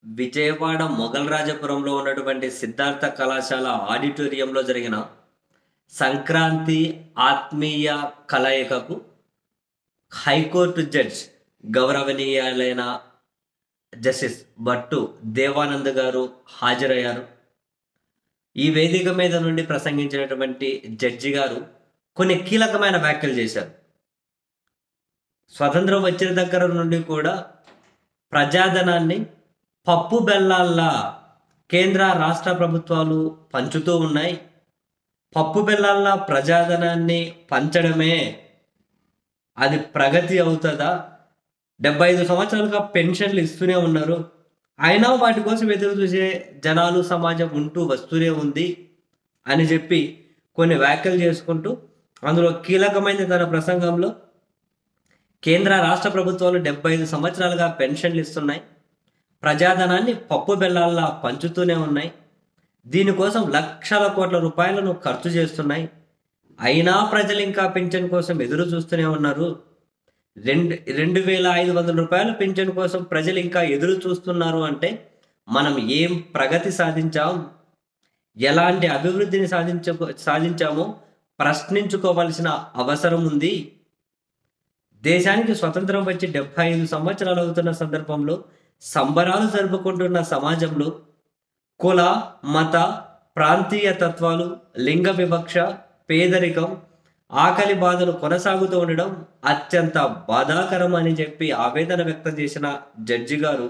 విజయవాడ మొఘల్ రాజపురంలో ఉన్నటువంటి సిద్ధార్థ కళాశాల ఆడిటోరియంలో జరిగిన సంక్రాంతి ఆత్మీయ కలయికకు హైకోర్టు జడ్జ్ గౌరవనీయులైన జస్టిస్ భట్టు దేవానంద్ గారు హాజరయ్యారు ఈ వేదిక మీద నుండి ప్రసంగించినటువంటి జడ్జి గారు కొన్ని కీలకమైన వ్యాఖ్యలు చేశారు స్వతంత్రం వచ్చిన దగ్గర నుండి కూడా ప్రజాధనాన్ని పప్పు బెల్లాల్లా కేంద్ర రాష్ట్ర ప్రభుత్వాలు పంచుతూ ఉన్నాయి పప్పు బెల్లాల్లా ప్రజాధనాన్ని పంచడమే అది ప్రగతి అవుతుందా డెబ్బై ఐదు సంవత్సరాలుగా పెన్షన్లు ఇస్తూనే ఉన్నారు అయినా వాటి కోసం ఎదురు చూసే జనాలు సమాజం ఉంటూ వస్తూనే ఉంది అని చెప్పి కొన్ని వ్యాఖ్యలు చేసుకుంటూ అందులో కీలకమైన తన ప్రసంగంలో కేంద్ర రాష్ట్ర ప్రభుత్వాలు డెబ్బై ఐదు సంవత్సరాలుగా పెన్షన్లు ఇస్తున్నాయి ప్రజాధనాన్ని పప్పు బెల్లాల్లా పంచుతూనే ఉన్నాయి దీనికోసం లక్షల కోట్ల రూపాయలను ఖర్చు చేస్తున్నాయి అయినా ప్రజలు ఇంకా పింఛన్ కోసం ఎదురు చూస్తూనే ఉన్నారు రెండు రెండు వేల ఐదు వందల రూపాయల పింఛన్ కోసం ప్రజలు ఇంకా ఎదురు చూస్తున్నారు అంటే మనం ఏం ప్రగతి సాధించాం ఎలాంటి అభివృద్ధిని సాధించ సాధించామో ప్రశ్నించుకోవాల్సిన అవసరం ఉంది దేశానికి స్వతంత్రం వచ్చి డెబ్బై ఐదు సంవత్సరాలు అవుతున్న సందర్భంలో సంబరాలు జరుపుకుంటున్న సమాజంలో కుల మత ప్రాంతీయ తత్వాలు లింగ వివక్ష పేదరికం ఆకలి బాధలు కొనసాగుతూ ఉండడం అత్యంత బాధాకరం అని చెప్పి ఆవేదన వ్యక్తం చేసిన జడ్జి గారు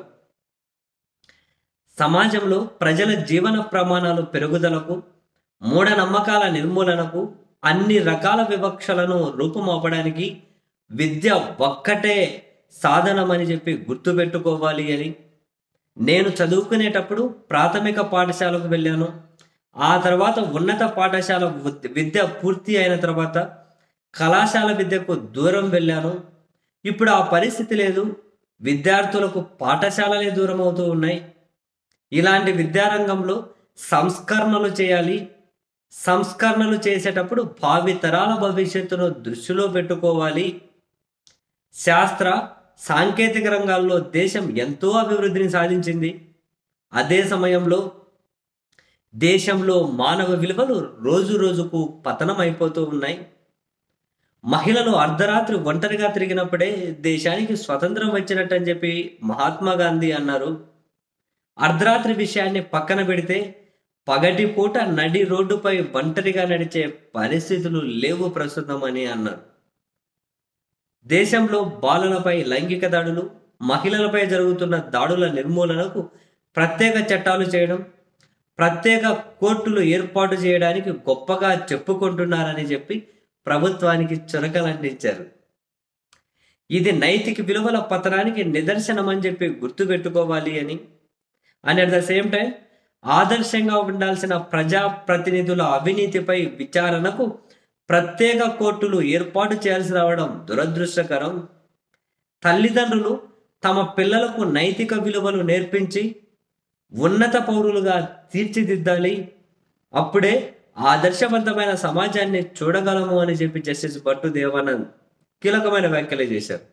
సమాజంలో ప్రజల జీవన ప్రమాణాలు పెరుగుదలకు మూఢనమ్మకాల నిర్మూలనకు అన్ని రకాల వివక్షలను రూపుమాపడానికి విద్య ఒక్కటే సాధనమని చెప్పి గుర్తుపెట్టుకోవాలి అని నేను చదువుకునేటప్పుడు ప్రాథమిక పాఠశాలకు వెళ్ళాను ఆ తర్వాత ఉన్నత పాఠశాల వి- విద్య పూర్తి అయిన తర్వాత కళాశాల విద్యకు దూరం వెళ్ళాను ఇప్పుడు ఆ పరిస్థితి లేదు విద్యార్థులకు పాఠశాలలే దూరం అవుతూ ఉన్నాయి ఇలాంటి విద్యారంగంలో సంస్కరణలు చేయాలి సంస్కరణలు చేసేటప్పుడు భావి తరాల భవిష్యత్తును దృష్టిలో పెట్టుకోవాలి శాస్త్ర సాంకేతిక రంగాల్లో దేశం ఎంతో అభివృద్ధిని సాధించింది అదే సమయంలో దేశంలో మానవ విలువలు రోజు రోజుకు పతనం అయిపోతూ ఉన్నాయి మహిళలు అర్ధరాత్రి ఒంటరిగా తిరిగినప్పుడే దేశానికి స్వతంత్రం వచ్చినట్టు అని చెప్పి మహాత్మా గాంధీ అన్నారు అర్ధరాత్రి విషయాన్ని పక్కన పెడితే పగటి పూట నడి రోడ్డుపై ఒంటరిగా నడిచే పరిస్థితులు లేవు ప్రస్తుతం అని అన్నారు దేశంలో బాలలపై లైంగిక దాడులు మహిళలపై జరుగుతున్న దాడుల నిర్మూలనకు ప్రత్యేక చట్టాలు చేయడం ప్రత్యేక కోర్టులు ఏర్పాటు చేయడానికి గొప్పగా చెప్పుకుంటున్నారని చెప్పి ప్రభుత్వానికి చురకలంటించారు ఇది నైతిక విలువల పతనానికి నిదర్శనం అని చెప్పి గుర్తుపెట్టుకోవాలి అని and at the same time ఆదర్శంగా ఉండాల్సిన ప్రజాప్రతినిధుల అవినీతిపై విచారణకు ప్రత్యేక కోర్టులు ఏర్పాటు చేయాల్సి రావడం దురదృష్టకరం తల్లిదండ్రులు తమ పిల్లలకు నైతిక విలువలు నేర్పించి ఉన్నత పౌరులుగా తీర్చిదిద్దాలి అప్పుడే ఆదర్శవంతమైన సమాజాన్ని చూడగలము అని చెప్పి జస్టిస్ భట్టు దేవానంద్ కీలకమైన వ్యాఖ్యలు చేశారు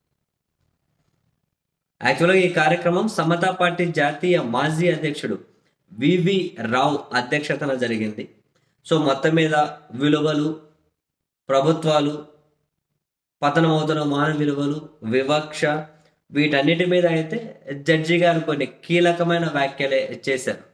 యాక్చువల్గా ఈ కార్యక్రమం సమతా పార్టీ జాతీయ మాజీ అధ్యక్షుడు వివి రావు అధ్యక్షతన జరిగింది సో మొత్తం మీద విలువలు ప్రభుత్వాలు పతనమవుతున్న మానవ విలువలు వివక్ష వీటన్నిటి మీద అయితే జడ్జి గారు కొన్ని కీలకమైన వ్యాఖ్యలే చేశారు